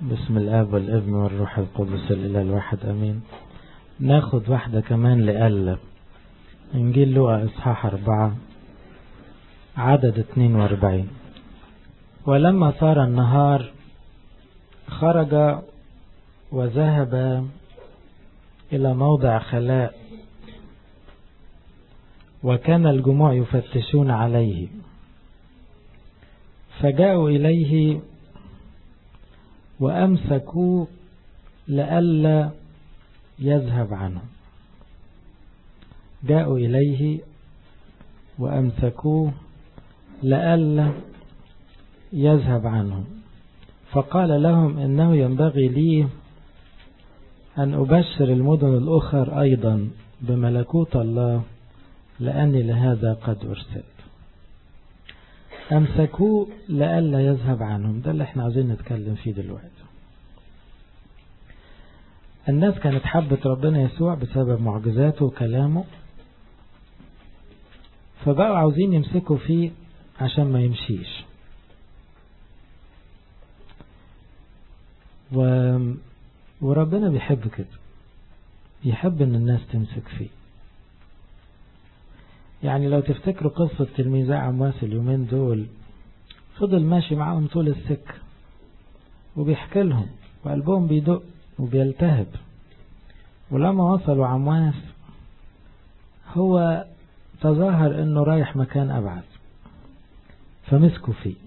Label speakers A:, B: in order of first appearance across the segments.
A: بسم الآب والابن والروح القدس الإله الواحد أمين ناخد واحدة كمان لألا إنجيل لوقا إصحاح أربعة عدد 42 ولما صار النهار خرج وذهب إلى موضع خلاء وكان الجموع يفتشون عليه فجاءوا إليه وأمسكوا لئلا يذهب عنه جاءوا إليه وأمسكوه لئلا يذهب عنهم فقال لهم إنه ينبغي لي أن أبشر المدن الأخر أيضا بملكوت الله لأني لهذا قد أرسلت أمسكوه لئلا يذهب عنهم ده اللي احنا عاوزين نتكلم فيه دلوقتي الناس كانت حبة ربنا يسوع بسبب معجزاته وكلامه فبقوا عاوزين يمسكوا فيه عشان ما يمشيش و... وربنا بيحب كده يحب ان الناس تمسك فيه يعني لو تفتكروا قصة تلميذة عمواس اليومين دول فضل ماشي معاهم طول السكة وبيحكي لهم وقلبهم بيدق وبيلتهب ولما وصلوا عمواس هو تظاهر انه رايح مكان ابعد فمسكوا فيه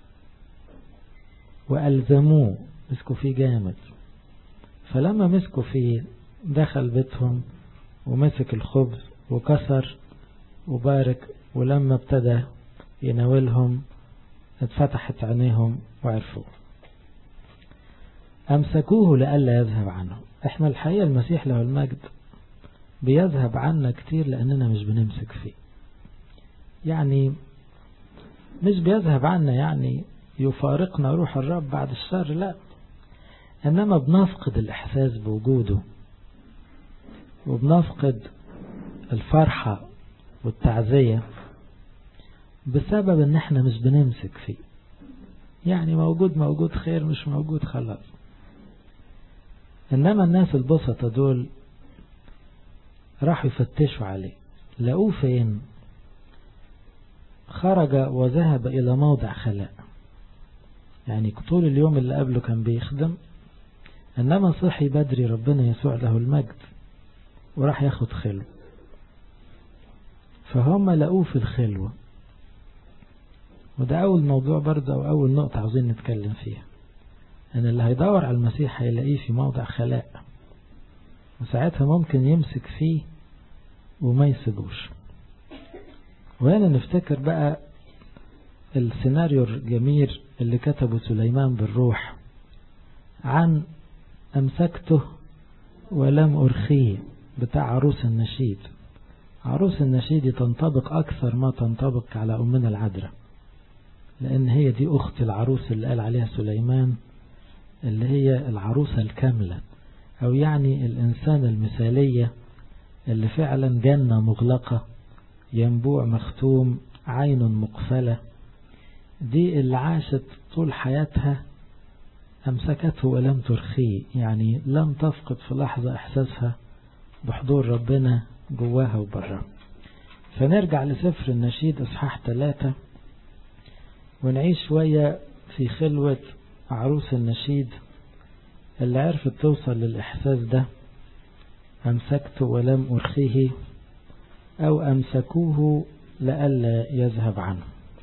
A: وألزموه مسكوا فيه جامد فلما مسكوا فيه دخل بيتهم ومسك الخبز وكسر وبارك ولما ابتدى يناولهم اتفتحت عينيهم وعرفوه أمسكوه لئلا يذهب عنه احنا الحقيقة المسيح له المجد بيذهب عنا كتير لأننا مش بنمسك فيه يعني مش بيذهب عنا يعني يفارقنا روح الرب بعد الشر لا إنما بنفقد الإحساس بوجوده وبنفقد الفرحة والتعزية بسبب ان احنا مش بنمسك فيه يعني موجود موجود خير مش موجود خلاص انما الناس البسطة دول راحوا يفتشوا عليه لقوه فين خرج وذهب الى موضع خلاء يعني طول اليوم اللي قبله كان بيخدم انما صحي بدري ربنا يسوع له المجد وراح ياخد خلوه فهم لقوه في الخلوة وده أول موضوع برضه أو أول نقطة عاوزين نتكلم فيها أن اللي هيدور على المسيح هيلاقيه في موضع خلاء وساعتها ممكن يمسك فيه وما يسيبوش وهنا نفتكر بقى السيناريو الجميل اللي كتبه سليمان بالروح عن أمسكته ولم أرخيه بتاع عروس النشيد عروس النشيد تنطبق أكثر ما تنطبق على أمنا العذراء لأن هي دي أخت العروس اللي قال عليها سليمان اللي هي العروسة الكاملة أو يعني الإنسان المثالية اللي فعلا جنة مغلقة ينبوع مختوم عين مقفلة دي اللي عاشت طول حياتها أمسكته ولم ترخيه يعني لم تفقد في لحظة إحساسها بحضور ربنا جواها وبرا فنرجع لسفر النشيد اصحاح ثلاثة ونعيش شوية في خلوة عروس النشيد اللي عرفت توصل للإحساس ده أمسكت ولم أرخيه أو أمسكوه لئلا يذهب عنه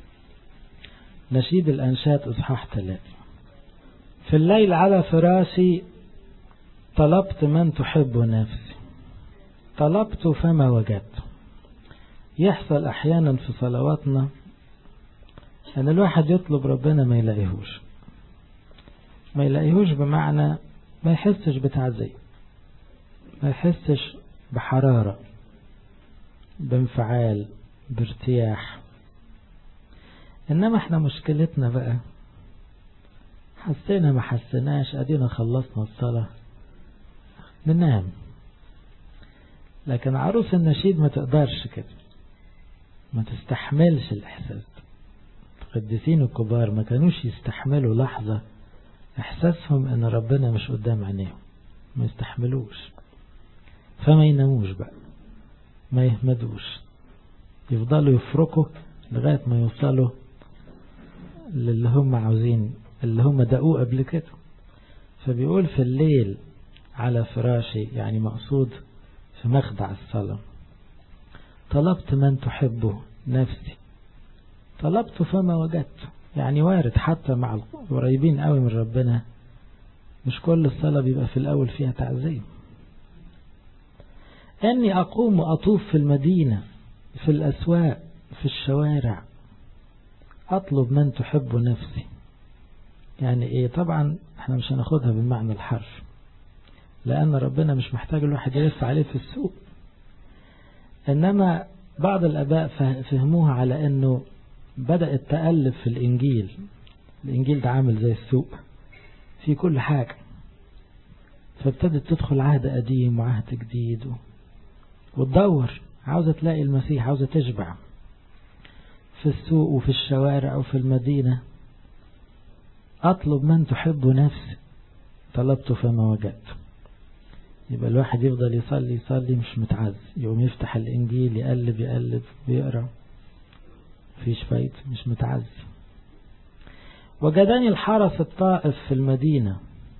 A: نشيد الأنشاد إصحاح ثلاثة في الليل على فراشي طلبت من تحب نفسي طلبت فما وجدت يحصل احيانا في صلواتنا ان الواحد يطلب ربنا ما يلاقيهوش ما يلاقيهوش بمعنى ما يحسش بتعزية ما يحسش بحرارة بانفعال بارتياح انما احنا مشكلتنا بقى حسينا ما حسيناش ادينا خلصنا الصلاة ننام لكن عروس النشيد ما تقدرش كده ما تستحملش الإحساس القديسين الكبار ما كانوش يستحملوا لحظة احساسهم ان ربنا مش قدام عينيهم ما يستحملوش فما يناموش بقى ما يهمدوش يفضلوا يفرقوا لغاية ما يوصلوا للي هم عاوزين اللي هم دقوه قبل كده فبيقول في الليل على فراشي يعني مقصود في مخدع الصلاة طلبت من تحبه نفسي طلبت فما وجدت يعني وارد حتى مع القريبين قوي من ربنا مش كل الصلاة بيبقى في الأول فيها تعزية أني أقوم وأطوف في المدينة في الأسواق في الشوارع أطلب من تحب نفسي يعني إيه طبعا احنا مش هناخدها بالمعنى الحرف لأن ربنا مش محتاج الواحد يلف عليه في السوق إنما بعض الأباء فهموها على أنه بدأ التألف في الإنجيل الإنجيل ده عامل زي السوق في كل حاجة فابتدت تدخل عهد قديم وعهد جديد وتدور عاوزة تلاقي المسيح عاوزة تشبع في السوق وفي الشوارع وفي المدينة أطلب من تحب نفسي طلبت فما وجدت يبقى الواحد يفضل يصلي يصلي مش متعز يقوم يفتح الإنجيل يقلب يقلب ويقرأ فيش فايدة مش متعز وجدني الحرس الطائف في المدينة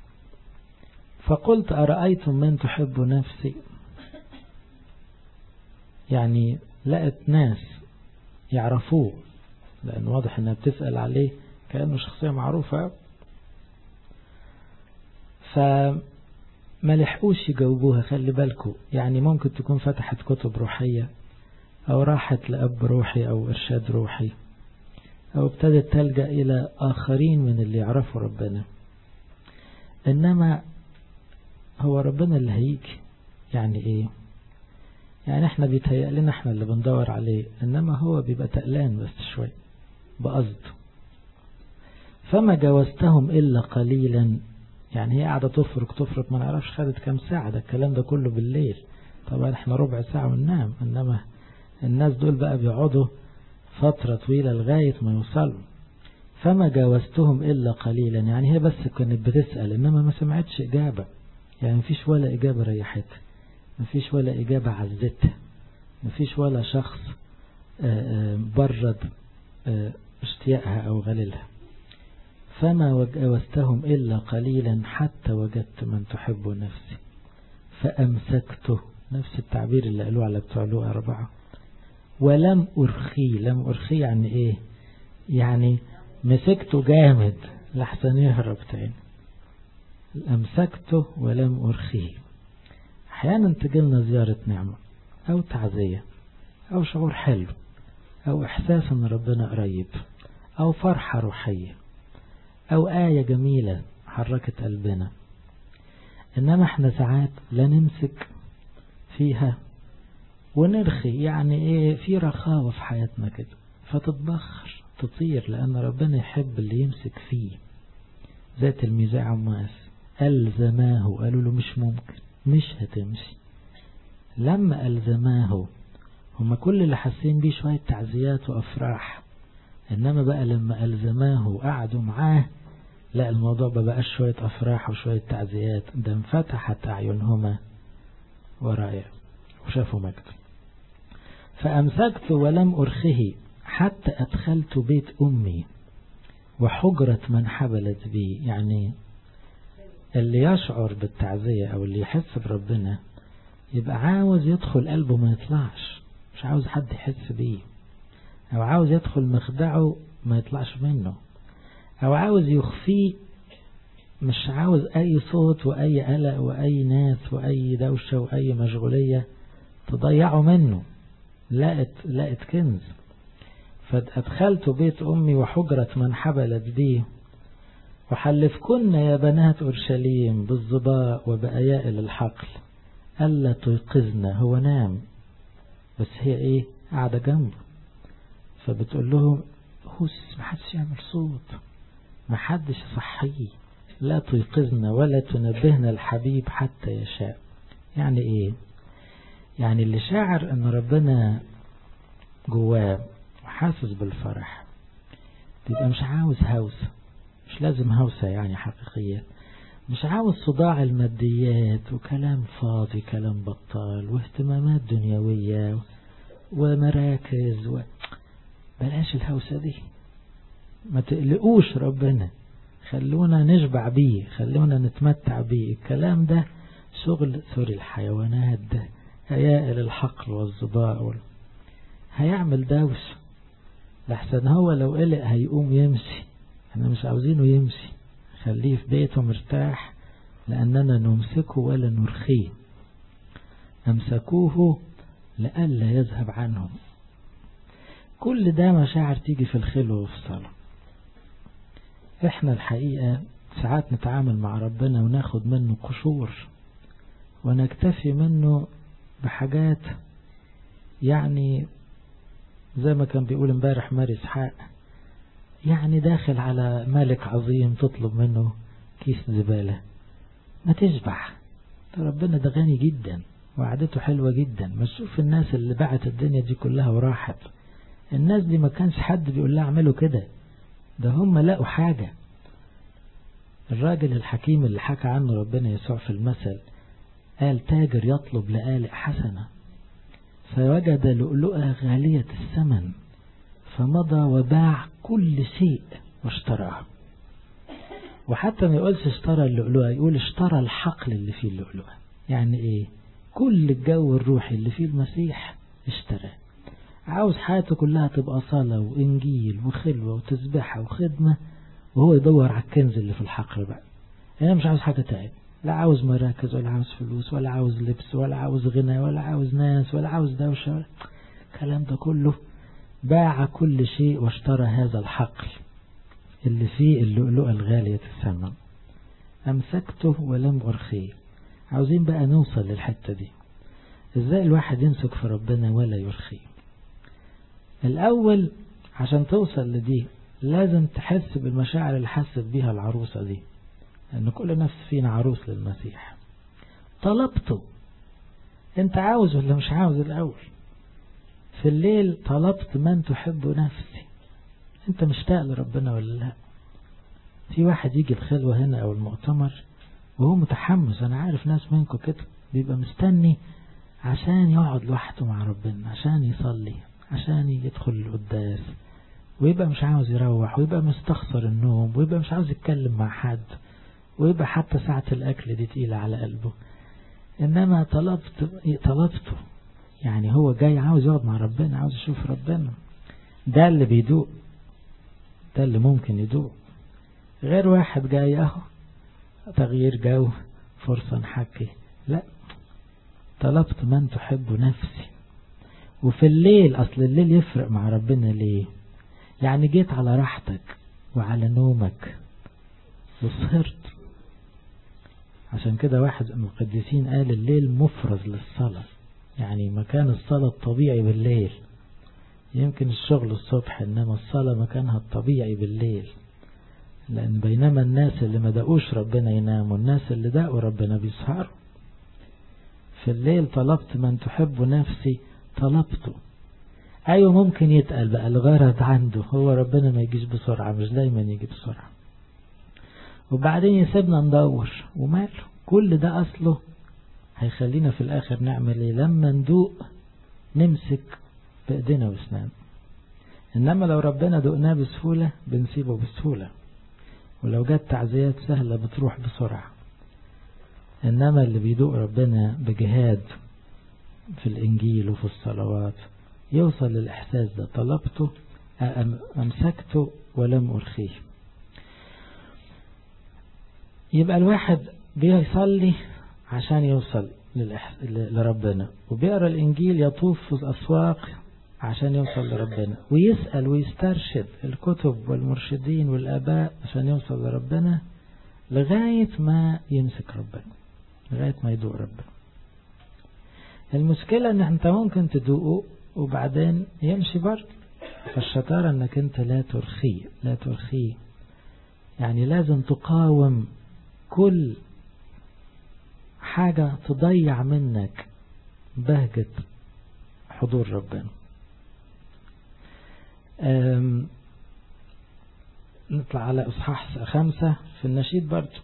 A: فقلت أرأيتم من تحب نفسي يعني لقت ناس يعرفوه لأن واضح أنها بتسأل عليه كأنه شخصية معروفة فما لحقوش يجاوبوها خلي بالكم يعني ممكن تكون فتحت كتب روحية أو راحت لأب روحي أو إرشاد روحي أو ابتدت تلجأ إلى آخرين من اللي يعرفوا ربنا إنما هو ربنا اللي هيجي يعني إيه يعني احنا بيتهيأ لنا احنا اللي بندور عليه إنما هو بيبقى تقلان بس شوي بقصد فما جاوزتهم إلا قليلا يعني هي قاعدة تفرق تفرق ما نعرفش خدت كام ساعة ده الكلام ده كله بالليل طبعا احنا ربع ساعة وننام إنما الناس دول بقى بيقعدوا فترة طويلة لغاية ما يوصلوا فما جاوزتهم إلا قليلا يعني هي بس كانت بتسأل إنما ما سمعتش إجابة يعني مفيش ولا إجابة ريحتها مفيش ولا إجابة عزتها مفيش ولا شخص برد اشتياقها أو غللها فما جاوزتهم إلا قليلا حتى وجدت من تحب نفسي فأمسكته نفس التعبير اللي قالوه على بتوع له أربعة ولم أرخي لم أرخي يعني إيه يعني مسكته جامد لحسن يهرب تاني أمسكته ولم أرخيه أحيانا تجيلنا زيارة نعمة أو تعزية أو شعور حلو أو إحساس أن ربنا قريب أو فرحة روحية أو آية جميلة حركت قلبنا إنما احنا ساعات لا نمسك فيها ونرخي يعني ايه في رخاوة في حياتنا كده فتتبخر تطير لأن ربنا يحب اللي يمسك فيه ذات الميزاع عماس ألزماه قالوا له مش ممكن مش هتمشي لما ألزماه هما كل اللي حاسين بيه شوية تعزيات وأفراح إنما بقى لما ألزماه وقعدوا معاه لا الموضوع بقاش شوية أفراح وشوية تعزيات ده انفتحت أعينهما ورائع وشافوا مجد فأمسكت ولم أرخه حتى أدخلت بيت أمي وحجرة من حبلت بي يعني اللي يشعر بالتعزية أو اللي يحس بربنا يبقى عاوز يدخل قلبه ما يطلعش مش عاوز حد يحس بيه أو عاوز يدخل مخدعه ما يطلعش منه أو عاوز يخفيه مش عاوز أي صوت وأي قلق وأي ناس وأي دوشة وأي مشغولية تضيعه منه لقت, لقت كنز فأدخلت بيت أمي وحجرة من حبلت بي وحلفكن يا بنات أورشليم بالظباء وبأيائل الحقل ألا تيقظن هو نام بس هي إيه قاعدة جنبه فبتقول لهم هوس محدش يعمل صوت محدش يصحيه لا تيقظن ولا تنبهن الحبيب حتى يشاء يعني ايه يعني اللي شاعر ان ربنا جواه وحاسس بالفرح بيبقى مش عاوز هوس مش لازم هوسة يعني حقيقية مش عاوز صداع الماديات وكلام فاضي كلام بطال واهتمامات دنيوية ومراكز و... بلاش الهوسة دي ما تقلقوش ربنا خلونا نشبع بيه خلونا نتمتع بيه الكلام ده شغل سوري الحيوانات ده هيائل الحقل والظباء وال... هيعمل دوش لحسن هو لو قلق هيقوم يمشي احنا مش عاوزينه يمشي خليه في بيته مرتاح لأننا نمسكه ولا نرخيه أمسكوه لئلا يذهب عنهم كل ده مشاعر تيجي في الخلوة وفي الصلاة احنا الحقيقة ساعات نتعامل مع ربنا وناخد منه قشور ونكتفي منه بحاجات يعني زي ما كان بيقول امبارح ماري اسحاق يعني داخل على ملك عظيم تطلب منه كيس زبالة ما تشبع ربنا ده غني جدا وعدته حلوة جدا ما تشوف الناس اللي باعت الدنيا دي كلها وراحت الناس دي ما كانش حد بيقول لها اعملوا كده ده هم لقوا حاجة الراجل الحكيم اللي حكى عنه ربنا يسوع في المثل قال تاجر يطلب لآلئ حسنة فوجد لؤلؤة غالية الثمن فمضى وباع كل شيء واشتراها وحتى ما يقولش اشترى اللؤلؤة يقول اشترى الحقل اللي فيه اللؤلؤة يعني ايه كل الجو الروحي اللي فيه المسيح اشتراه عاوز حياته كلها تبقى صلاة وإنجيل وخلوة وتسبحة وخدمة وهو يدور على الكنز اللي في الحقل بقى أنا مش عاوز حاجة تاني لا عاوز مراكز ولا عاوز فلوس ولا عاوز لبس ولا عاوز غنى ولا عاوز ناس ولا عاوز دوشة الكلام ده كله باع كل شيء واشترى هذا الحقل اللي فيه اللؤلؤة الغالية الثمن أمسكته ولم أرخيه عاوزين بقى نوصل للحتة دي ازاي الواحد يمسك في ربنا ولا يرخيه الأول عشان توصل لدي لازم تحس بالمشاعر اللي حست بيها العروسة دي لأن كل نفس فينا عروس للمسيح طلبته انت عاوز ولا مش عاوز الأول في الليل طلبت من تحب نفسي انت مشتاق لربنا ولا لا في واحد يجي الخلوة هنا او المؤتمر وهو متحمس انا عارف ناس منكم كده بيبقى مستني عشان يقعد لوحده مع ربنا عشان يصلي عشان يدخل القداس ويبقى مش عاوز يروح ويبقى مستخسر النوم ويبقى مش عاوز يتكلم مع حد ويبقى حتى ساعة الأكل دي تقيلة على قلبه إنما طلبت طلبته يعني هو جاي عاوز يقعد مع ربنا عاوز يشوف ربنا ده اللي بيدوق ده اللي ممكن يدوق غير واحد جاي اهو تغيير جو فرصة نحكي لا طلبت من تحب نفسي وفي الليل أصل الليل يفرق مع ربنا ليه يعني جيت على راحتك وعلى نومك وسهرت عشان كده واحد من القديسين قال الليل مفرز للصلاة يعني مكان الصلاة الطبيعي بالليل يمكن الشغل الصبح إنما الصلاة مكانها الطبيعي بالليل لأن بينما الناس اللي ما دقوش ربنا يناموا الناس اللي دقوا ربنا بيسهروا في الليل طلبت من تحب نفسي طلبته أيوة ممكن يتقل بقى الغرض عنده هو ربنا ما يجيش بسرعة مش دايما يجي بسرعة وبعدين يسيبنا ندور وماله كل ده أصله هيخلينا في الآخر نعمل إيه لما ندوق نمسك بإيدينا واسنان إنما لو ربنا دقناه بسهولة بنسيبه بسهولة ولو جت تعزيات سهلة بتروح بسرعة إنما اللي بيدوق ربنا بجهاد في الإنجيل وفي الصلوات يوصل للإحساس ده طلبته أمسكته ولم أرخيه يبقى الواحد بيصلي عشان يوصل لربنا وبيقرأ الإنجيل يطوف في الأسواق عشان يوصل لربنا ويسأل ويسترشد الكتب والمرشدين والآباء عشان يوصل لربنا لغاية ما يمسك ربنا لغاية ما يدوق ربنا المشكلة ان انت ممكن تدوقه وبعدين يمشي برضه فالشطارة انك انت لا ترخيه لا ترخيه يعني لازم تقاوم كل حاجة تضيع منك بهجة حضور ربنا نطلع على إصحاح خمسة في النشيد برضه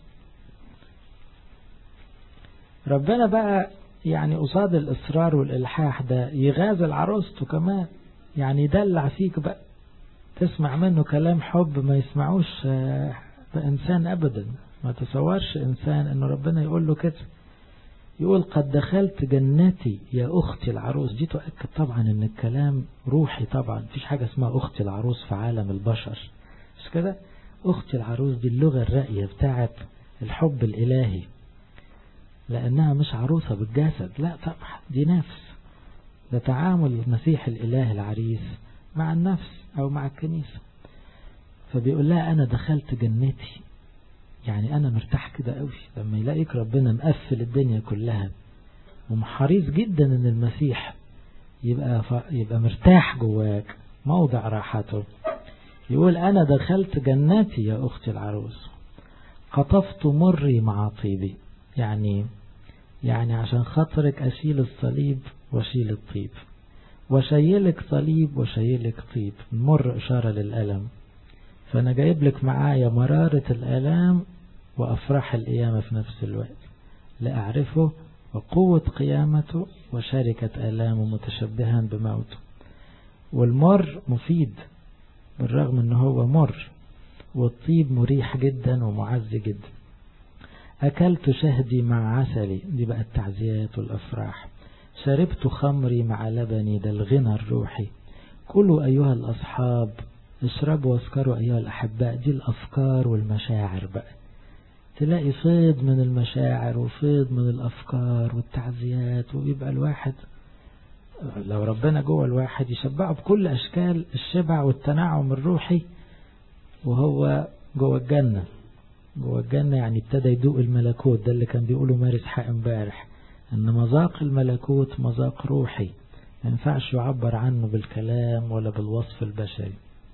A: ربنا بقى يعني قصاد الإصرار والإلحاح ده يغازل عروسته كمان يعني يدلع فيك بقى تسمع منه كلام حب ما يسمعوش إنسان أبدا ما تصورش إنسان إنه ربنا يقول له كده يقول قد دخلت جنتي يا أختي العروس دي تؤكد طبعا إن الكلام روحي طبعا مفيش حاجة اسمها أختي العروس في عالم البشر مش كده أختي العروس دي اللغة الرأية بتاعت الحب الإلهي لأنها مش عروسة بالجسد لا طبعا دي نفس ده تعامل المسيح الإله العريس مع النفس أو مع الكنيسة فبيقول لها أنا دخلت جنتي يعني أنا مرتاح كده قوي لما يلاقيك ربنا مقفل الدنيا كلها ومحريص جدا إن المسيح يبقى ف... يبقى مرتاح جواك موضع راحته يقول أنا دخلت جنتي يا أختي العروس قطفت مري مع طيبي يعني يعني عشان خاطرك أشيل الصليب وأشيل الطيب وشيلك صليب وشيلك طيب المر إشارة للألم فأنا جايب لك معايا مرارة الآلام وأفراح القيامة في نفس الوقت لأعرفه وقوة قيامته وشركة آلامه متشبها بموته والمر مفيد بالرغم أنه هو مر والطيب مريح جدا ومعز جدا أكلت شهدي مع عسلي دي بقى التعزيات والأفراح شربت خمري مع لبني ده الغنى الروحي كلوا أيها الأصحاب اشربوا واسكروا أيها الأحباء دي الأفكار والمشاعر بقى تلاقي فيض من المشاعر وفيض من الأفكار والتعزيات ويبقى الواحد لو ربنا جوه الواحد يشبعه بكل أشكال الشبع والتنعم الروحي وهو جوه الجنة جوه الجنة يعني ابتدى يدوق الملكوت ده اللي كان بيقوله مارس حق امبارح ان مذاق الملكوت مذاق روحي ما ينفعش يعبر عنه بالكلام ولا بالوصف البشري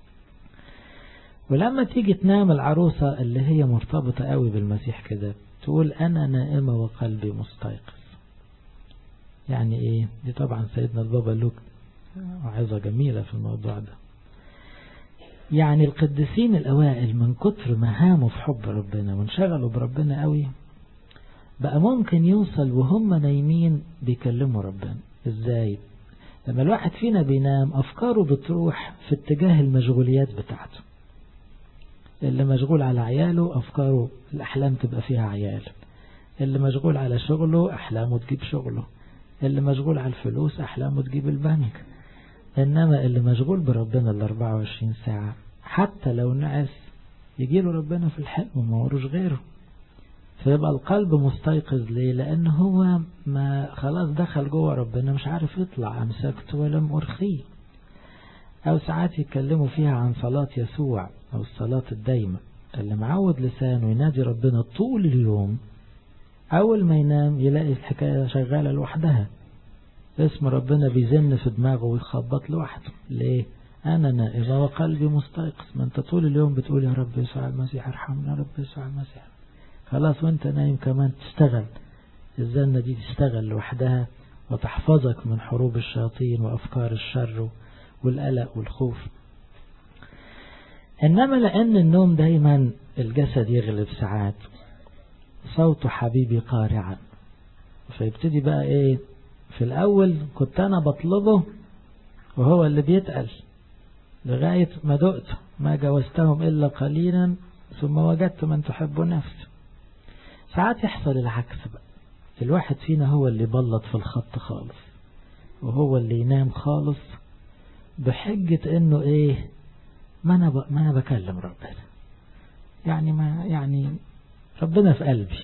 A: ولما تيجي تنام العروسة اللي هي مرتبطة قوي بالمسيح كده تقول أنا نائمة وقلبي مستيقظ يعني إيه دي طبعا سيدنا البابا لوك وعظة جميلة في الموضوع ده يعني القديسين الأوائل من كتر ما هاموا في حب ربنا وانشغلوا بربنا قوي بقى ممكن يوصل وهم نايمين بيكلموا ربنا ازاي لما الواحد فينا بينام أفكاره بتروح في اتجاه المشغوليات بتاعته اللي مشغول على عياله أفكاره الأحلام تبقى فيها عيال اللي مشغول على شغله أحلامه تجيب شغله اللي مشغول على الفلوس أحلامه تجيب البنك إنما اللي مشغول بربنا ال 24 ساعة حتى لو نعس يجيله ربنا في الحلم وما وروش غيره فيبقى القلب مستيقظ ليه لأن هو ما خلاص دخل جوه ربنا مش عارف يطلع أمسكت ولم أرخيه أو ساعات يتكلموا فيها عن صلاة يسوع أو الصلاة الدايمة اللي معود لسانه ينادي ربنا طول اليوم أول ما ينام يلاقي الحكاية شغالة لوحدها اسم ربنا بيزن في دماغه ويخبط لوحده ليه أنا نائمة وقلبي مستيقظ ما أنت طول اليوم بتقول يا رب يسوع المسيح ارحمنا يا رب يسوع المسيح خلاص وانت نايم كمان تشتغل الزنة دي تشتغل لوحدها وتحفظك من حروب الشياطين وأفكار الشر والقلق والخوف إنما لأن النوم دايما الجسد يغلب ساعات صوت حبيبي قارعا فيبتدي بقى ايه في الأول كنت أنا بطلبه وهو اللي بيتقل لغاية ما دقت ما جوزتهم إلا قليلا ثم وجدت من تحب نفسي ساعات يحصل العكس بقى الواحد فينا هو اللي بلط في الخط خالص وهو اللي ينام خالص بحجة انه ايه ما انا ب... ما انا بكلم ربنا يعني ما يعني ربنا في قلبي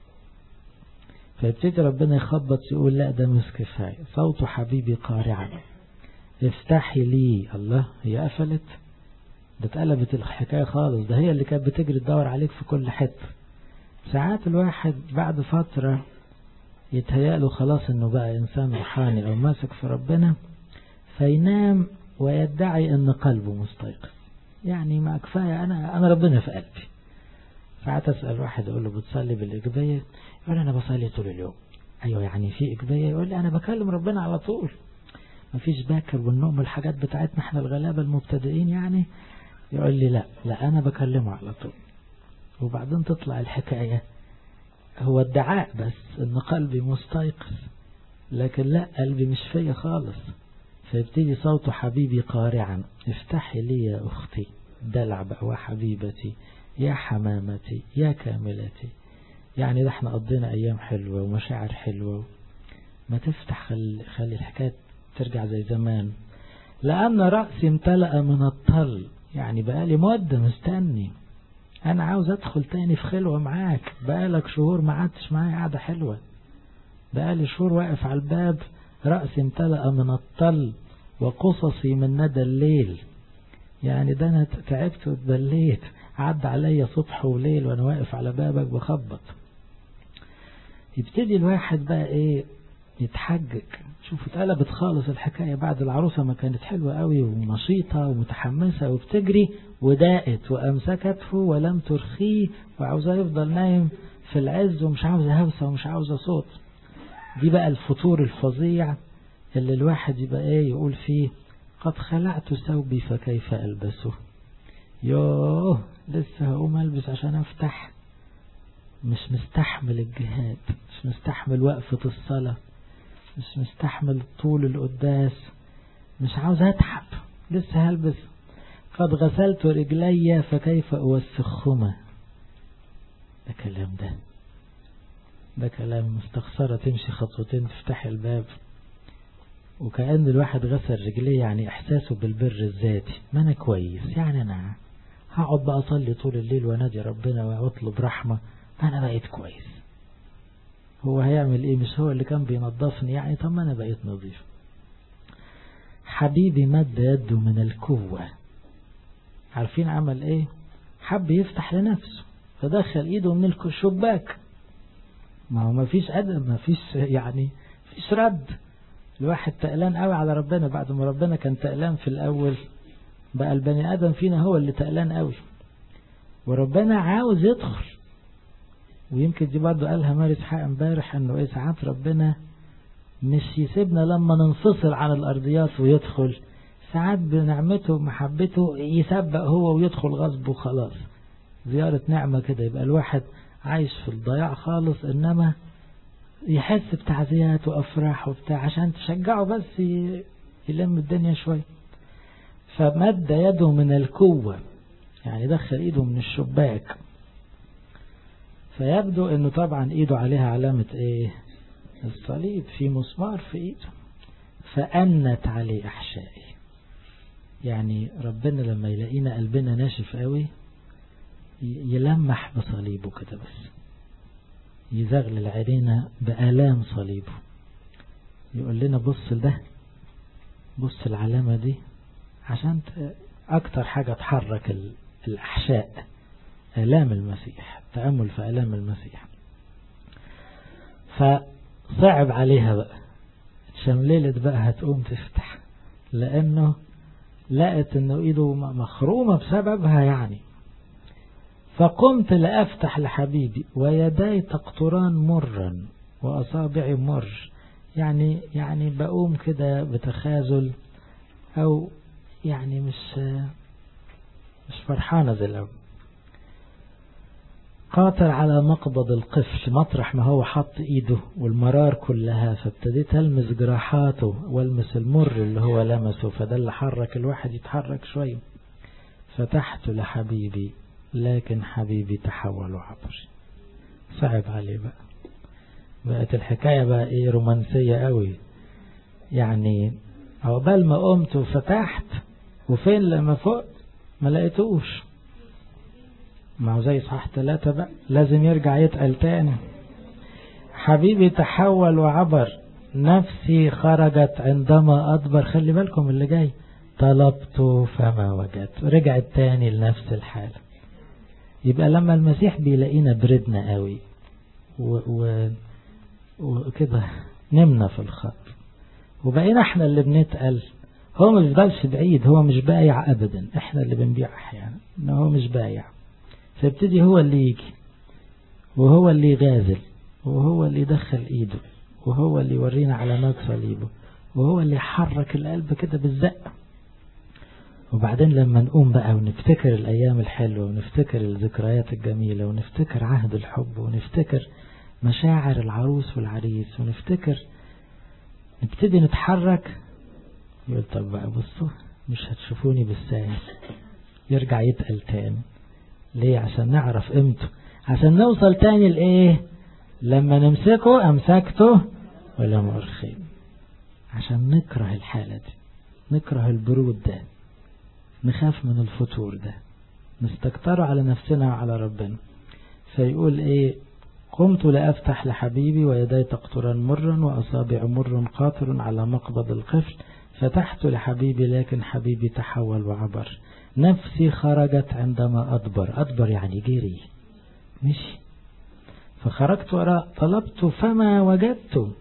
A: فيبتدي ربنا يخبط يقول لا ده مش كفاية صوت حبيبي قارعا افتحي لي الله هي قفلت ده اتقلبت الحكاية خالص ده هي اللي كانت بتجري تدور عليك في كل حتة ساعات الواحد بعد فترة يتهيأله خلاص انه بقى انسان روحاني او ماسك في ربنا فينام ويدعي ان قلبه مستيقظ يعني ما كفاية انا انا ربنا في قلبي ساعات اسأل واحد اقول له بتصلي بالاجبية يقول انا بصلي طول اليوم ايوه يعني في اجبية يقول لي انا بكلم ربنا على طول مفيش باكر والنوم والحاجات بتاعتنا احنا الغلابة المبتدئين يعني يقول لي لا لا أنا بكلمه على طول وبعدين تطلع الحكاية هو ادعاء بس ان قلبي مستيقظ لكن لا قلبي مش فيا خالص فيبتدي صوت حبيبي قارعا افتحي لي يا أختي دلع بقى وحبيبتي يا حمامتي يا كاملتي يعني ده احنا قضينا أيام حلوة ومشاعر حلوة ما تفتح خلي, خلي الحكاية ترجع زي زمان لأن رأسي امتلأ من الطل يعني بقالي مدة مستني أنا عاوز أدخل تاني في خلوة معاك بقالك شهور ما قعدتش معايا قعدة حلوة بقالي شهور واقف على الباب رأسي امتلأ من الطل وقصصي من ندى الليل يعني ده أنا تعبت واتبليت عدى عليا صبح وليل وأنا واقف على بابك بخبط يبتدي الواحد بقى إيه يتحجج شوف اتقلبت خالص الحكاية بعد العروسة ما كانت حلوة قوي ونشيطة ومتحمسة وبتجري وداقت وأمسكته ولم ترخيه وعاوزة يفضل نايم في العز ومش عاوزة هوسة ومش عاوزة صوت دي بقى الفطور الفظيع اللي الواحد يبقى ايه يقول فيه قد خلعت ثوبي فكيف ألبسه يوه لسه هقوم ألبس عشان أفتح مش مستحمل الجهاد مش مستحمل وقفة الصلاة مش مستحمل طول القداس مش عاوز أتعب لسه هلبس قد غسلت رجلي فكيف أوسخهما ده كلام ده ده كلام مستخسرة تمشي خطوتين تفتح الباب وكأن الواحد غسل رجليه يعني إحساسه بالبر الذاتي ما أنا كويس يعني أنا هقعد بقى أصلي طول الليل وأنادي ربنا وأطلب رحمة أنا بقيت كويس هو هيعمل إيه مش هو اللي كان بينظفني يعني طب ما أنا بقيت نظيف حبيبي مد يده من الكوة عارفين عمل إيه حب يفتح لنفسه فدخل إيده من الشباك ما هو ما فيش أدب ما فيش يعني فيش رد الواحد تقلان قوي على ربنا بعد ما ربنا كان تقلان في الأول بقى البني آدم فينا هو اللي تقلان قوي وربنا عاوز يدخل ويمكن دي برضه قالها مارس حق امبارح انه ايه ساعات ربنا مش يسيبنا لما ننفصل عن الارضيات ويدخل ساعات بنعمته ومحبته يسبق هو ويدخل غصب وخلاص زيارة نعمة كده يبقى الواحد عايش في الضياع خالص انما يحس بتعزيات وافراح وبتاع عشان تشجعه بس يلم الدنيا شوية فمد يده من الكوة يعني دخل ايده من الشباك فيبدو انه طبعا ايده عليها علامة ايه الصليب في مسمار في ايده فأنت عليه احشائي يعني ربنا لما يلاقينا قلبنا ناشف قوي يلمح بصليبه كده بس يزغلل علينا بآلام صليبه يقول لنا بص ده بص العلامة دي عشان أكتر حاجة تحرك الأحشاء آلام المسيح تأمل في آلام المسيح فصعب عليها بقى شمليلت بقى هتقوم تفتح لأنه لقت أنه إيده مخرومة بسببها يعني فقمت لأفتح لحبيبي ويداي تقطران مرا وأصابعي مر يعني يعني بقوم كده بتخاذل أو يعني مش مش فرحانة زي الأول قاطر على مقبض القفل مطرح ما هو حط ايده والمرار كلها فابتديت المس جراحاته والمس المر اللي هو لمسه فده اللي حرك الواحد يتحرك شوية فتحت لحبيبي لكن حبيبي تحول وعبر صعب عليه بقى بقت الحكاية بقى ايه رومانسية قوي يعني عقبال ما قمت وفتحت وفين لما فوق ما لقيتوش ما هو زي صح ثلاثة بقى لازم يرجع يتقل تاني حبيبي تحول وعبر نفسي خرجت عندما أدبر خلي بالكم اللي جاي طلبت فما وجدت رجعت تاني لنفس الحالة يبقى لما المسيح بيلاقينا بردنا قوي وكده نمنا في الخط وبقينا احنا اللي بنتقل هو ما بيفضلش بعيد هو مش بايع ابدا احنا اللي بنبيع احيانا ان هو مش بايع فيبتدي هو اللي يجي وهو اللي يغازل وهو اللي يدخل ايده وهو اللي يورينا علامات صليبه وهو اللي يحرك القلب كده بالزق وبعدين لما نقوم بقى ونفتكر الأيام الحلوة ونفتكر الذكريات الجميلة ونفتكر عهد الحب ونفتكر مشاعر العروس والعريس ونفتكر نبتدي نتحرك يقول طب بقى بصوا مش هتشوفوني بالساهل يرجع يتقل تاني ليه عشان نعرف قيمته عشان نوصل تاني لإيه لما نمسكه أمسكته ولا مؤرخين عشان نكره الحالة دي نكره البرود ده نخاف من الفتور ده نستكتره على نفسنا وعلى ربنا فيقول ايه قمت لأفتح لحبيبي ويدي تقطران مرا وأصابع مر قاطر على مقبض القفل فتحت لحبيبي لكن حبيبي تحول وعبر نفسي خرجت عندما أدبر أدبر يعني جري مشي فخرجت وراء طلبت فما وجدت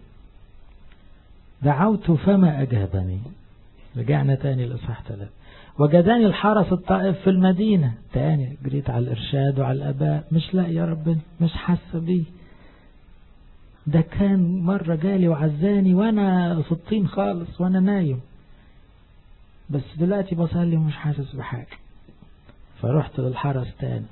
A: دعوت فما أجابني رجعنا تاني الإصحاح ثلاثة وجداني الحرس الطائف في المدينة تاني جريت على الإرشاد وعلى الأباء مش لاقي يا ربنا مش حاسة بيه ده كان مرة جالي وعزاني وأنا في الطين خالص وأنا نايم بس دلوقتي بصلي ومش حاسس بحاجة فرحت للحرس تاني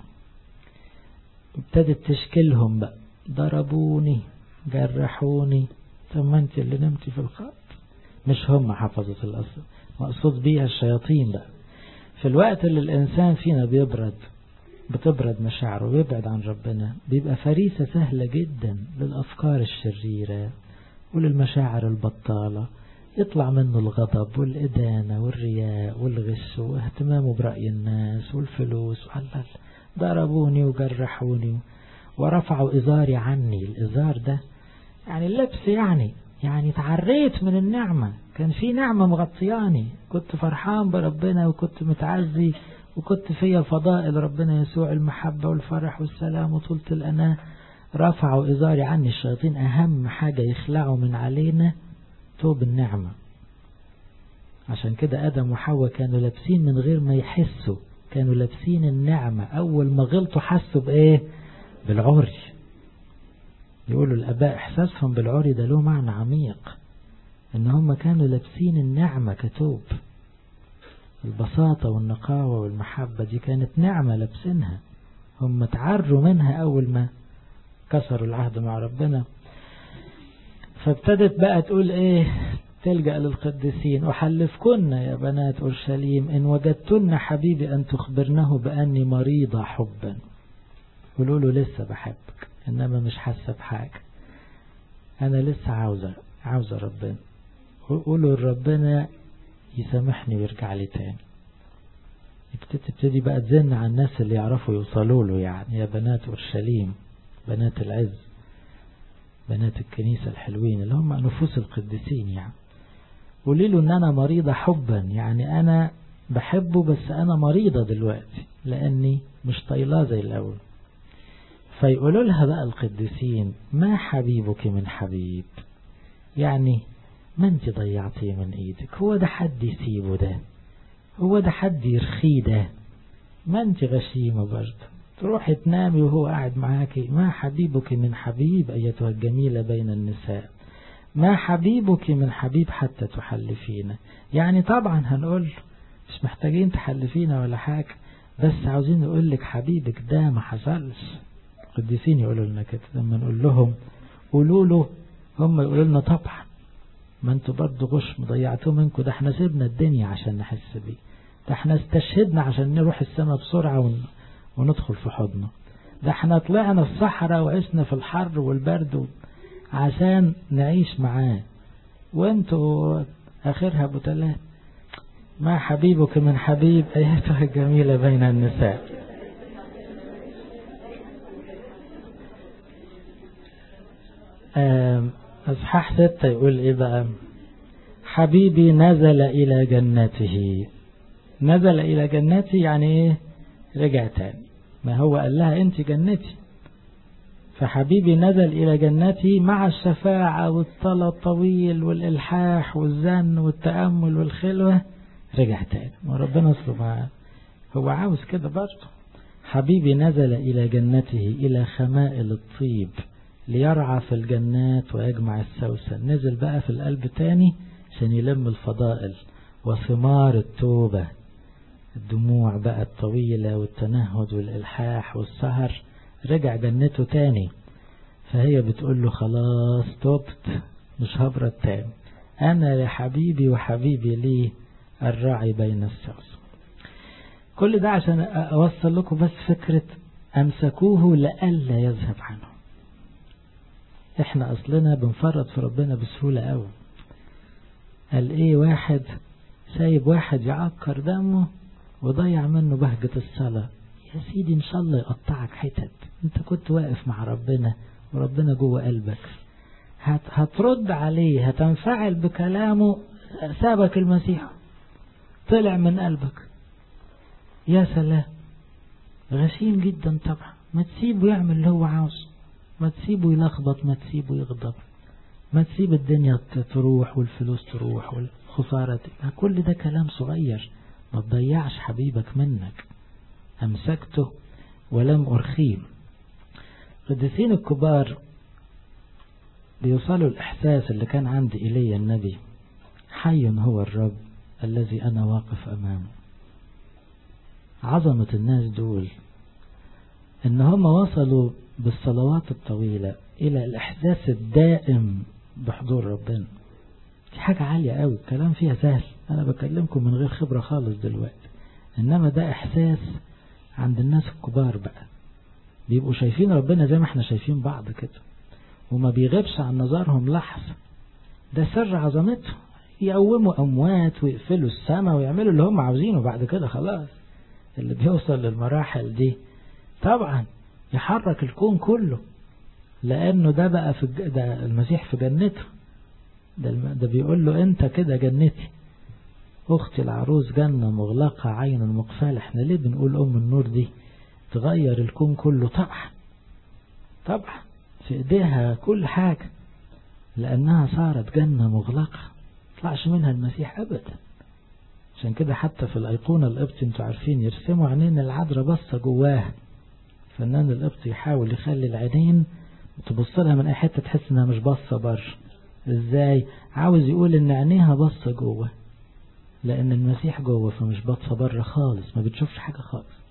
A: ابتدت تشكلهم بقى ضربوني جرحوني طب ما انت اللي نمتي في الخط مش هم حفظة الأصل مقصود بيها الشياطين بقى في الوقت اللي الإنسان فينا بيبرد بتبرد مشاعره ويبعد عن ربنا بيبقى فريسة سهلة جدا للأفكار الشريرة وللمشاعر البطالة يطلع منه الغضب والإدانة والرياء والغش واهتمامه برأي الناس والفلوس وعلل ضربوني وجرحوني ورفعوا إزاري عني الإزار ده يعني اللبس يعني يعني تعريت من النعمة كان في نعمة مغطياني كنت فرحان بربنا وكنت متعزي وكنت فيا فضائل ربنا يسوع المحبة والفرح والسلام وطولة الأناة رفعوا إزاري عني الشياطين أهم حاجة يخلعوا من علينا توب النعمة عشان كده آدم وحواء كانوا لابسين من غير ما يحسوا كانوا لابسين النعمة أول ما غلطوا حسوا بإيه بالعري يقولوا الآباء إحساسهم بالعري ده له معنى عميق إن هم كانوا لابسين النعمة كتوب البساطة والنقاوة والمحبة دي كانت نعمة لابسينها هم تعروا منها أول ما كسروا العهد مع ربنا فابتدت بقى تقول إيه تلجأ للقديسين أحلفكن يا بنات أورشليم إن وجدتن حبيبي أن تخبرنه بأني مريضة حبا قولوا له لسه بحبك إنما مش حاسة بحاجة أنا لسه عاوزة عاوزة ربنا قولوا لربنا يسامحني ويرجع لي تاني تبتدي بقى تزن على الناس اللي يعرفوا يوصلوا له يعني يا بنات أورشليم بنات العز بنات الكنيسة الحلوين اللي هم نفوس القديسين يعني قولي له ان انا مريضة حبا يعني انا بحبه بس انا مريضة دلوقتي لاني مش طايلاه زي الاول فيقولوا لها بقى القديسين ما حبيبك من حبيب يعني ما انت ضيعتيه من ايدك هو ده حد يسيبه ده هو ده حد يرخيه ده ما انت غشيمة برضه تروحي تنامي وهو قاعد معاكي ما حبيبك من حبيب أيتها الجميلة بين النساء ما حبيبك من حبيب حتى تحلفينا يعني طبعا هنقول مش محتاجين تحلفينا ولا حاجة بس عاوزين نقول لك حبيبك ده ما حصلش القديسين يقولوا لنا كده لما نقول لهم قولوا له هم يقولوا لنا طبعا ما انتوا برضه غش مضيعتوه منكم ده احنا سيبنا الدنيا عشان نحس بيه ده احنا استشهدنا عشان نروح السماء بسرعة ون... وندخل في حضنه ده احنا طلعنا الصحراء وعشنا في الحر والبرد عشان نعيش معاه وانتوا اخرها بتلات ما حبيبك من حبيب ايتها الجميلة بين النساء اصحاح ستة يقول ايه بقى حبيبي نزل الى جنته نزل الى جنته يعني ايه رجع تاني ما هو قال لها انت جنتي فحبيبي نزل إلى جنتي مع الشفاعة والصلاة الطويل والإلحاح والزن والتأمل والخلوة رجع تاني وربنا اصله هو عاوز كده برضه حبيبي نزل إلى جنته إلى خمائل الطيب ليرعى في الجنات ويجمع السوسن نزل بقى في القلب تاني عشان يلم الفضائل وثمار التوبة الدموع بقى الطويلة والتنهد والإلحاح والسهر رجع جنته تاني فهي بتقول له خلاص توبت مش هبرد تاني أنا لحبيبي وحبيبي لي الراعي بين السوس كل ده عشان أوصل لكم بس فكرة أمسكوه لألا يذهب عنه احنا أصلنا بنفرط في ربنا بسهولة قوي قال ايه واحد سايب واحد يعكر دمه وضيع منه بهجة الصلاة يا سيدي ان شاء الله يقطعك حتت انت كنت واقف مع ربنا وربنا جوه قلبك هت هترد عليه هتنفعل بكلامه سابك المسيح طلع من قلبك يا سلام غشيم جدا طبعا ما تسيبه يعمل اللي هو عاوزه ما تسيبه يلخبط ما تسيبه يغضب ما تسيب الدنيا تروح والفلوس تروح والخسارة تبقى كل ده كلام صغير ما تضيعش حبيبك منك أمسكته ولم أرخيه القديسين الكبار بيوصلوا الإحساس اللي كان عند إلي النبي حي هو الرب الذي أنا واقف أمامه عظمة الناس دول إن هم وصلوا بالصلوات الطويلة إلى الإحساس الدائم بحضور ربنا دي حاجة عالية قوي الكلام فيها سهل أنا بكلمكم من غير خبرة خالص دلوقتي إنما ده إحساس عند الناس الكبار بقى بيبقوا شايفين ربنا زي ما احنا شايفين بعض كده وما بيغيبش عن نظرهم لحظة ده سر عظمته يقوموا أموات ويقفلوا السماء ويعملوا اللي هم عاوزينه بعد كده خلاص اللي بيوصل للمراحل دي طبعا يحرك الكون كله لأنه ده بقى في الج... ده المسيح في جنته ده, الم... ده بيقول له أنت كده جنتي أختي العروس جنة مغلقة عين مقفالة احنا ليه بنقول أم النور دي تغير الكون كله طبعا طبعا في ايديها كل حاجة لأنها صارت جنة مغلقة طلعش منها المسيح أبدا عشان كده حتى في الأيقونة القبطي انتوا عارفين يرسموا عينين العذراء بصة جواها فنان القبطي يحاول يخلي العينين تبص لها من أي حتة تحس إنها مش باصة بره إزاي عاوز يقول إن عينيها باصة جوه لأن المسيح جوه فمش باصة بره خالص ما بتشوفش حاجة خالص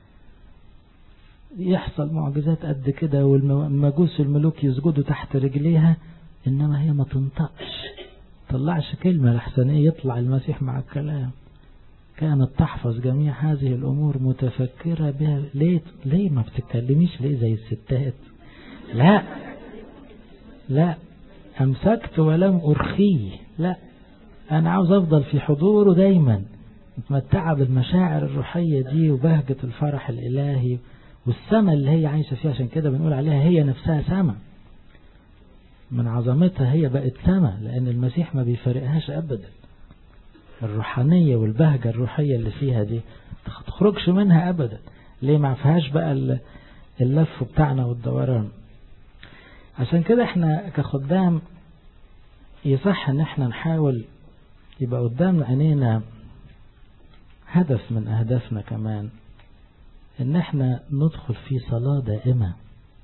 A: يحصل معجزات قد كده والمجوس الملوك يسجدوا تحت رجليها إنما هي ما تنطقش طلعش كلمة لحسن إيه يطلع المسيح مع الكلام كانت تحفظ جميع هذه الأمور متفكرة بها ليه, ليه ما بتتكلميش ليه زي الستات لا لا أمسكت ولم أرخيه لا أنا عاوز أفضل في حضوره دايما متمتعة بالمشاعر الروحية دي وبهجة الفرح الإلهي والسماء اللي هي عايشة فيها عشان كده بنقول عليها هي نفسها سماء من عظمتها هي بقت سماء لأن المسيح ما بيفارقهاش أبدا الروحانية والبهجة الروحية اللي فيها دي تخرجش منها أبدا ليه ما فيهاش بقى اللف بتاعنا والدوران عشان كده احنا كخدام يصح ان احنا نحاول يبقى قدام عينينا هدف من اهدافنا كمان ان احنا ندخل في صلاة دائمة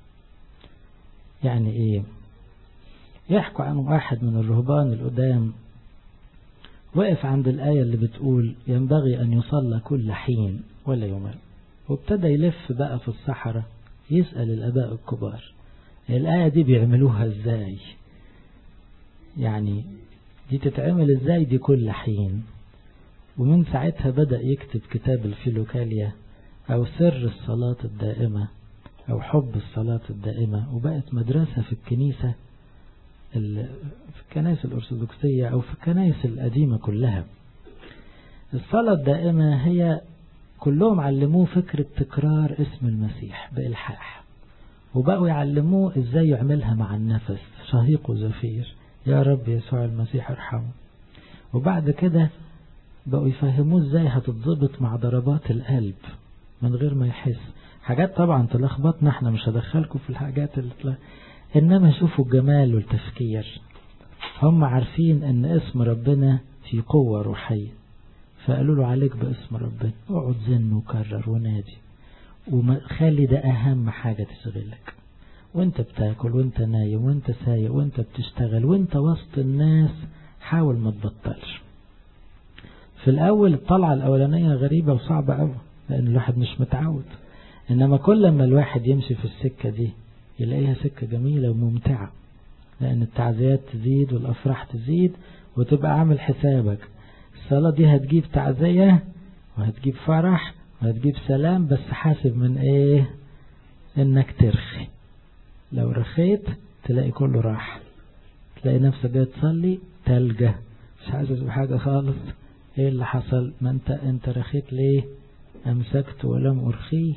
A: يعني ايه يحكوا عن واحد من الرهبان القدام وقف عند الآية اللي بتقول ينبغي أن يصلى كل حين ولا يمل وابتدى يلف بقى في الصحراء يسأل الأباء الكبار الآية دي بيعملوها ازاي يعني دي تتعمل ازاي دي كل حين ومن ساعتها بدأ يكتب كتاب الفيلوكاليا أو سر الصلاة الدائمة أو حب الصلاة الدائمة وبقت مدرسة في الكنيسة في الكنائس الأرثوذكسية أو في الكنائس القديمة كلها الصلاة الدائمة هي كلهم علموه فكرة تكرار اسم المسيح بإلحاح وبقوا يعلموه ازاي يعملها مع النفس شهيق وزفير يا رب يسوع المسيح ارحمه وبعد كده بقوا يفهموه ازاي هتتظبط مع ضربات القلب من غير ما يحس حاجات طبعا تلخبطنا احنا مش هدخلكم في الحاجات اللي تلا... انما شوفوا الجمال والتفكير هم عارفين ان اسم ربنا في قوة روحية فقالوا له عليك باسم ربنا اقعد زن وكرر ونادي وخلي ده أهم حاجة تشغلك وانت بتاكل وانت نايم وانت سايق وانت بتشتغل وانت وسط الناس حاول ما تبطلش في الأول الطلعة الأولانية غريبة وصعبة أوي لأن الواحد مش متعود إنما كل ما الواحد يمشي في السكة دي يلاقيها سكة جميلة وممتعة لأن التعزيات تزيد والأفراح تزيد وتبقى عامل حسابك الصلاة دي هتجيب تعزية وهتجيب فرح وهتجيب سلام بس حاسب من ايه انك ترخي لو رخيت تلاقي كله راح تلاقي نفسك جاي تصلي تلجة مش حاسس بحاجة خالص ايه اللي حصل ما انت انت رخيت ليه امسكت ولم ارخيه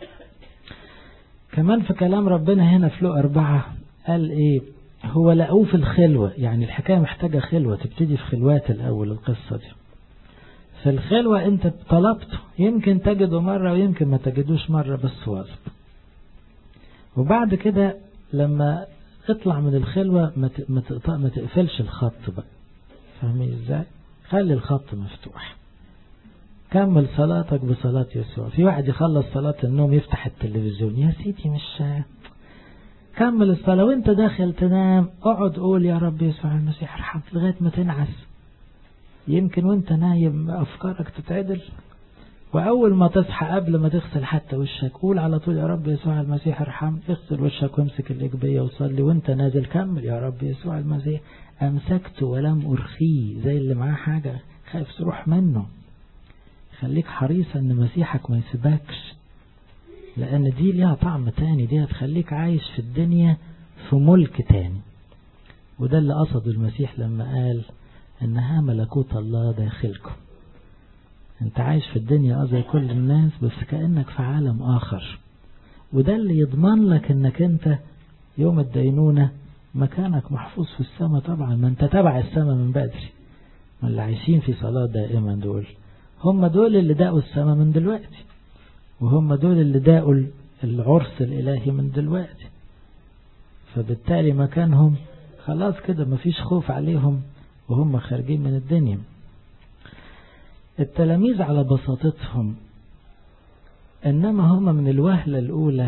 A: كمان في كلام ربنا هنا في لو أربعة قال ايه هو لقوه في الخلوة يعني الحكاية محتاجة خلوة تبتدي في خلوات الأول القصة دي في الخلوة انت طلبته يمكن تجده مرة ويمكن ما تجدوش مرة بس واظب وبعد كده لما اطلع من الخلوة ما تقفلش الخط بقى فاهمين ازاي خلي الخط مفتوح كمل صلاتك بصلاة يسوع في واحد يخلص صلاة النوم يفتح التلفزيون يا سيدي مش كمل الصلاة وانت داخل تنام اقعد قول يا رب يسوع المسيح ارحمت لغاية ما تنعس يمكن وانت نايم افكارك تتعدل واول ما تصحى قبل ما تغسل حتى وشك قول على طول يا رب يسوع المسيح ارحم اغسل وشك وامسك الاجبيه وصلي وانت نازل كمل يا رب يسوع المسيح امسكت ولم ارخيه زي اللي معاه حاجه خايف تروح منه خليك حريص ان مسيحك ما يسيبكش لان دي ليها طعم تاني دي هتخليك عايش في الدنيا في ملك تاني وده اللي قصده المسيح لما قال انها ملكوت الله داخلكم انت عايش في الدنيا اه زي كل الناس بس كأنك في عالم اخر وده اللي يضمن لك انك انت يوم الدينونة مكانك محفوظ في السماء طبعا ما انت تبع السماء من بدري ما اللي عايشين في صلاة دائما دول هم دول اللي داقوا السماء من دلوقتي وهم دول اللي داقوا العرس الإلهي من دلوقتي فبالتالي مكانهم خلاص كده مفيش خوف عليهم وهم خارجين من الدنيا التلاميذ على بساطتهم إنما هم من الوهلة الأولى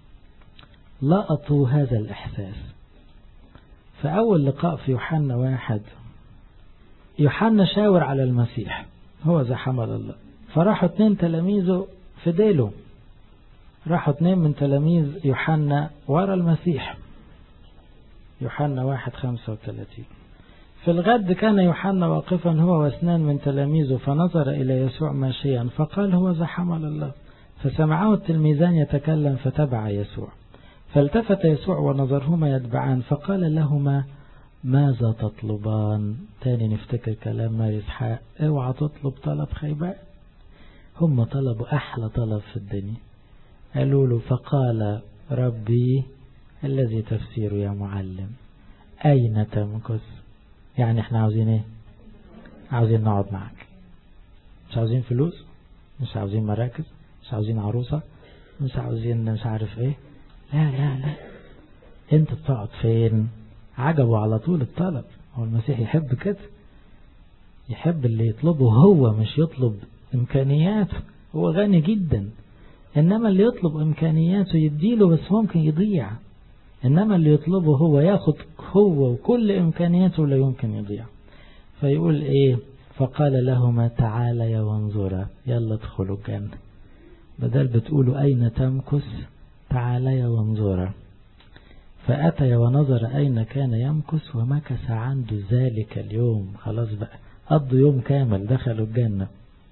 A: لقطوا هذا الإحساس فأول لقاء في يوحنا واحد يوحنا شاور على المسيح هو ذا حمل الله فراحوا اتنين تلاميذه في ديله راحوا اتنين من تلاميذ يوحنا ورا المسيح يوحنا واحد خمسة وثلاثين في الغد كان يوحنا واقفا هو واثنان من تلاميذه فنظر إلى يسوع ماشيا فقال هو ذا حمل الله فسمعه التلميذان يتكلم فتبع يسوع فالتفت يسوع ونظرهما يتبعان فقال لهما ماذا تطلبان تاني نفتكر كلام ماري اسحاق اوعى تطلب طلب خيبان هم طلبوا احلى طلب في الدنيا قالوا له فقال ربي الذي تفسيره يا معلم اين تمكث يعني احنا عاوزين ايه عاوزين نقعد معك مش عاوزين فلوس مش عاوزين مراكز مش عاوزين عروسة مش عاوزين مش عارف ايه لا لا لا انت بتقعد فين عجبه على طول الطلب هو المسيح يحب كده يحب اللي يطلبه هو مش يطلب امكانياته هو غني جدا انما اللي يطلب امكانياته يديله بس ممكن يضيع انما اللي يطلبه هو ياخد هو وكل امكانياته لا يمكن يضيع فيقول ايه فقال لهما تعالى وانظرا يلا ادخلوا الجنة بدل بتقولوا اين تمكث تعالى وانظرا فأتي ونظر أين كان يمكث ومكث عنده ذلك اليوم خلاص بقى قضوا يوم كامل دخلوا الجنة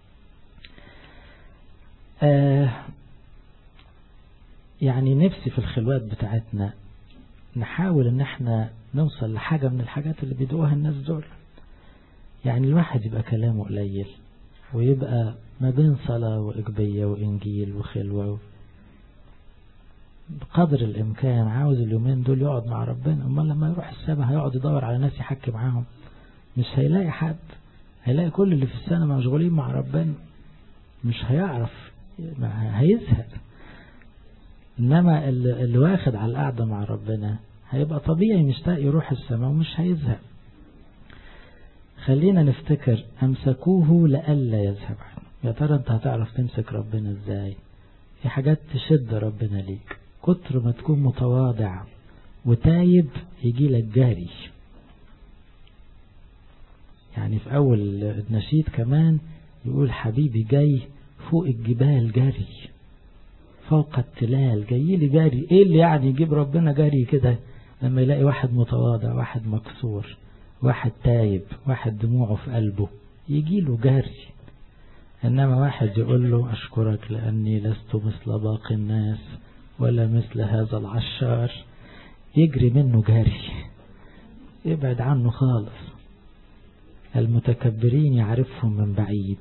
A: آه يعني نفسي في الخلوات بتاعتنا نحاول ان احنا نوصل لحاجة من الحاجات اللي بيدوها الناس دول يعني الواحد يبقى كلامه قليل ويبقى ما بين صلاة وإقبية وإنجيل وخلوة بقدر الإمكان عاوز اليومين دول يقعد مع ربنا أما لما يروح السماء هيقعد يدور على ناس يحكي معاهم مش هيلاقي حد هيلاقي كل اللي في السنة مشغولين مع ربنا مش هيعرف هيزهق إنما اللي واخد على القعدة مع ربنا هيبقى طبيعي مشتاق يروح السماء ومش هيزهق خلينا نفتكر أمسكوه لألا يذهب عنه يا ترى أنت هتعرف تمسك ربنا إزاي في حاجات تشد ربنا ليك كتر ما تكون متواضع وتايب يجي لك جاري يعني في أول النشيد كمان يقول حبيبي جاي فوق الجبال جري فوق التلال جاي لي جري ايه اللي يعني يجيب ربنا جري كده لما يلاقي واحد متواضع واحد مكسور واحد تايب واحد دموعه في قلبه يجي له جري إنما واحد يقول له أشكرك لأني لست مثل باقي الناس ولا مثل هذا العشار يجري منه جري يبعد عنه خالص المتكبرين يعرفهم من بعيد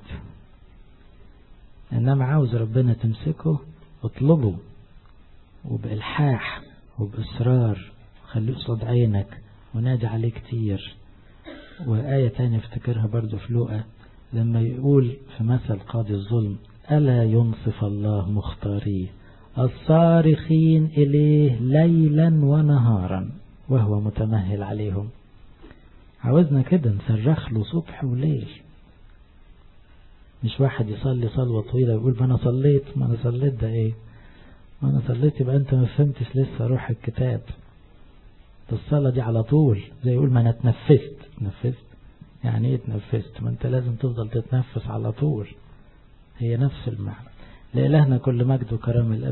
A: إنما عاوز ربنا تمسكه اطلبه وبإلحاح وبإصرار خليه قصاد عينك ونادي عليه كتير وآية تانية افتكرها برضو في لوقا لما يقول في مثل قاضي الظلم ألا ينصف الله مختاريه الصارخين إليه ليلا ونهارا وهو متمهل عليهم عاوزنا كده نصرخ له صبح وليل مش واحد يصلي صلوة طويلة ويقول ما أنا صليت ما أنا صليت ده إيه ما أنا صليت يبقى أنت ما فهمتش لسه روح الكتاب الصلاة دي على طول زي يقول ما أنا اتنفست اتنفست يعني ايه اتنفست ما انت لازم تفضل تتنفس على طول هي نفس المعنى لإلهنا كل مجد وكرم الأب